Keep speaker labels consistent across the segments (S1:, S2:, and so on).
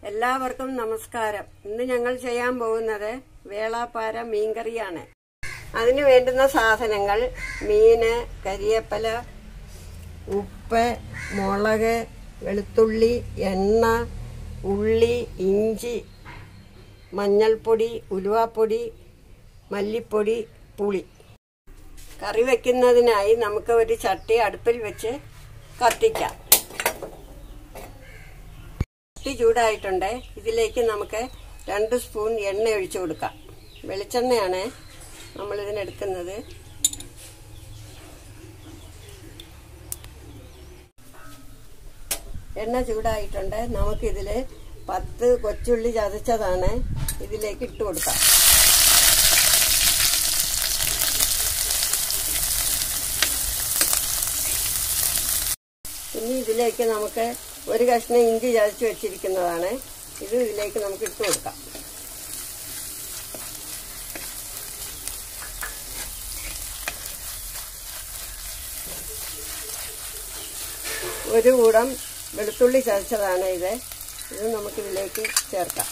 S1: എല്ലാവർക്കും നമസ്കാരം ഇന്ന് ഞങ്ങൾ ചെയ്യാൻ പോകുന്നത് വേളാപ്പാര മീൻകറിയാണ് അതിന് വേണ്ടുന്ന സാധനങ്ങൾ മീന് കരിയേപ്പല ഉപ്പ് മുളക് വെളുത്തുള്ളി എണ്ണ ഉള്ളി ഇഞ്ചി മഞ്ഞൾപ്പൊടി ഉലുവാപ്പൊടി മല്ലിപ്പൊടി പുളി കറി വയ്ക്കുന്നതിനായി നമുക്ക് ഒരു ചട്ടി അടുപ്പിൽ വെച്ച് കത്തിക്കാം ചട്ടി ചൂടായിട്ടുണ്ട് ഇതിലേക്ക് നമുക്ക് രണ്ട് സ്പൂൺ എണ്ണ ഒഴിച്ചു കൊടുക്കാം വെളിച്ചെണ്ണയാണ് നമ്മൾ ഇതിനെടുക്കുന്നത് എണ്ണ ചൂടായിട്ടുണ്ട് നമുക്കിതിൽ പത്ത് കൊച്ചുള്ളി ചതച്ചതാണ് ഇതിലേക്ക് ഇട്ട് കൊടുക്കാം ഇനി ഇതിലേക്ക് നമുക്ക് ഒരു കഷ്ണം ഇഞ്ചി ചതച്ച് വെച്ചിരിക്കുന്നതാണ് ഇത് ഇതിലേക്ക് നമുക്ക് ഇട്ട് കൊടുക്കാം ഒരു കൂടം വെളുത്തുള്ളി ചതച്ചതാണ് ഇത് ഇത് നമുക്കിതിലേക്ക് ചേർക്കാം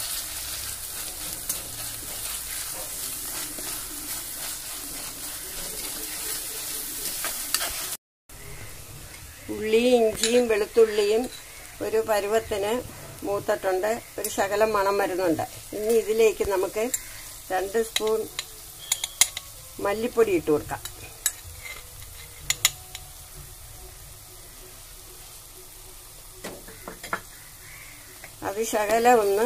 S1: ഉള്ളിയും ഇഞ്ചിയും വെളുത്തുള്ളിയും ഒരു പരുവത്തിന് മൂത്തിട്ടുണ്ട് ഒരു ശകലം മണം വരുന്നുണ്ട് ഇനി ഇതിലേക്ക് നമുക്ക് രണ്ട് സ്പൂൺ മല്ലിപ്പൊടി ഇട്ട് കൊടുക്കാം അത് ശകലം ഒന്ന്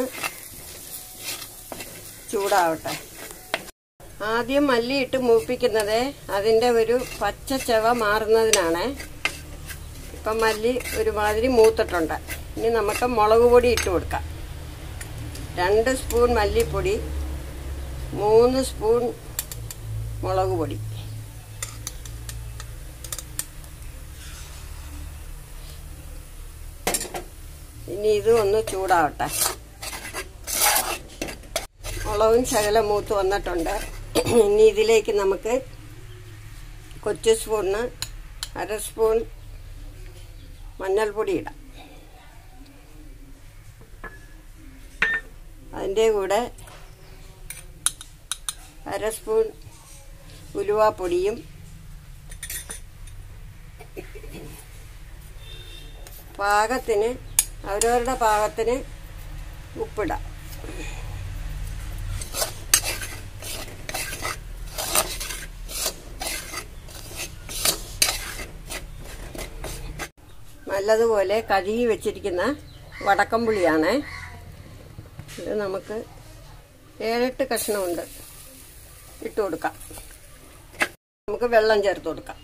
S1: ചൂടാവട്ടെ ആദ്യം മല്ലിയിട്ട് മൂപ്പിക്കുന്നത് അതിൻ്റെ ഒരു പച്ച ചെവ മാറുന്നതിനാണ് ഇപ്പം മല്ലി ഒരുമാതിരി മൂത്തിട്ടുണ്ട് ഇനി നമുക്ക് മുളക് പൊടി ഇട്ട് കൊടുക്കാം രണ്ട് സ്പൂൺ മല്ലിപ്പൊടി മൂന്ന് സ്പൂൺ മുളക് പൊടി ഇനി ഇത് ഒന്ന് ചൂടാവട്ടെ മുളകും ശകലം മൂത്ത് വന്നിട്ടുണ്ട് ഇനി ഇതിലേക്ക് നമുക്ക് കൊച്ചു സ്പൂണിന് അര സ്പൂൺ മഞ്ഞൾപ്പൊടി ഇടാം അതിൻ്റെ കൂടെ അര സ്പൂൺ ഉലുവാപ്പൊടിയും പാകത്തിന് അവരവരുടെ പാകത്തിന് ഉപ്പിടാം നല്ലതുപോലെ കഴുകി വെച്ചിരിക്കുന്ന വടക്കംപുളിയാണ് ഇത് നമുക്ക് ഏഴെട്ട് കഷ്ണമുണ്ട് ഇട്ട് കൊടുക്കാം നമുക്ക് വെള്ളം ചേർത്ത് കൊടുക്കാം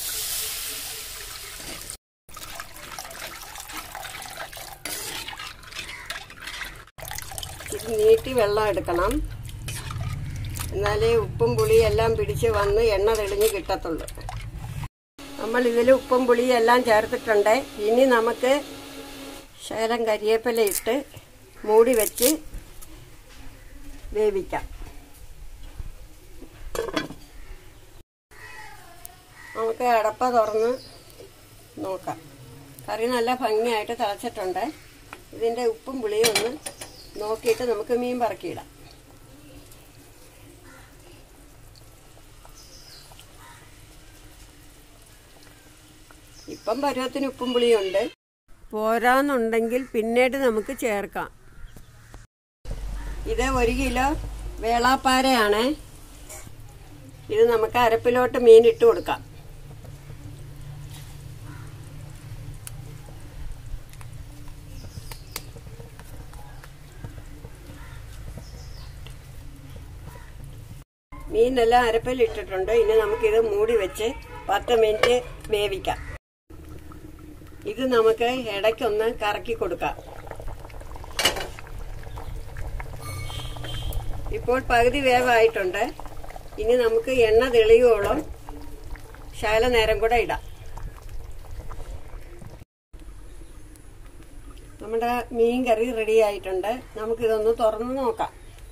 S1: ഇത് നീട്ടി വെള്ളം എടുക്കണം എന്നാലേ ഉപ്പും പുളിയും എല്ലാം പിടിച്ച് വന്ന് എണ്ണ തെളിഞ്ഞ് കിട്ടത്തുള്ളൂ നമ്മൾ ഇതിൽ ഉപ്പും പുളിയും എല്ലാം ചേർത്തിട്ടുണ്ട് ഇനി നമുക്ക് ശകലം കരിയേപ്പില ഇട്ട് മൂടി വെച്ച് വേവിക്കാം നമുക്ക് അടപ്പ തുറന്ന് നോക്കാം കറി നല്ല ഭംഗിയായിട്ട് തിളച്ചിട്ടുണ്ട് ഇതിൻ്റെ ഉപ്പും പുളിയും ഒന്ന് നോക്കിയിട്ട് നമുക്ക് മീൻ പറക്കിയിടാം ഇപ്പം പരുവത്തിന് ഉപ്പും പുളിയുണ്ട് പോരാന്നുണ്ടെങ്കിൽ പിന്നീട് നമുക്ക് ചേർക്കാം ഇത് ഒരു കിലോ വേളാപ്പാരയാണ് ഇത് നമുക്ക് അരപ്പിലോട്ട് മീൻ ഇട്ട് കൊടുക്കാം മീനെല്ലാം അരപ്പിൽ ഇട്ടിട്ടുണ്ട് ഇനി നമുക്കിത് മൂടി വെച്ച് പത്ത് മിനിറ്റ് വേവിക്കാം ഇത് നമുക്ക് ഇടയ്ക്കൊന്ന് കറക്കി കൊടുക്കാം ഇപ്പോൾ പകുതി വേവായിട്ടുണ്ട് ഇനി നമുക്ക് എണ്ണ തെളിയോളം ശകല നേരം കൂടെ ഇടാം നമ്മുടെ മീൻ കറി റെഡി ആയിട്ടുണ്ട് നമുക്കിതൊന്ന് തുറന്ന് നോക്കാം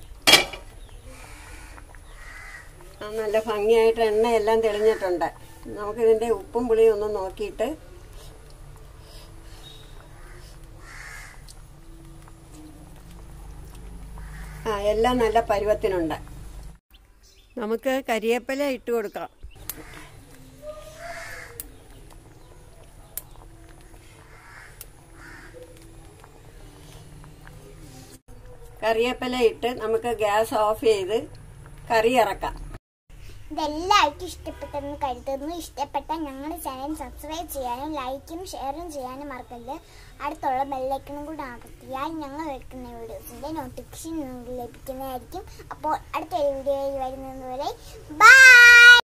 S1: ആ, നല്ല ഭംഗിയായിട്ട് എണ്ണയെല്ലാം തെളിഞ്ഞിട്ടുണ്ട് നമുക്കിതിൻ്റെ ഉപ്പും പുളിയും ഒന്ന് നോക്കിയിട്ട് ആ എല്ലാം നല്ല പരുവത്തിനുണ്ട് നമുക്ക് കരിയേപ്പില ഇട്ട് കൊടുക്കാം കറിവേപ്പില ഇട്ട് നമുക്ക് ഗ്യാസ് ഓഫ് ചെയ്ത് കറി ഇറക്കാം
S2: ഇതെല്ലാവർക്കും ഇഷ്ടപ്പെട്ടെന്ന് കരുതുന്നു ഇഷ്ടപ്പെട്ടാൽ ഞങ്ങളുടെ ചാനൽ സബ്സ്ക്രൈബ് ചെയ്യാനും ലൈക്കും ഷെയറും ചെയ്യാനും മറക്കരുത് അടുത്തുള്ള ബെല്ലൈക്കണും കൂടെ അമർത്തിയാൽ ഞങ്ങൾ വെക്കുന്ന വീഡിയോസിന്റെ നോട്ടിഫിക്കേഷൻ നിങ്ങൾക്ക് ലഭിക്കുന്നതായിരിക്കും അപ്പോൾ അടുത്തൊരു വീഡിയോയിൽ വരുന്നത് വരെ ബൈ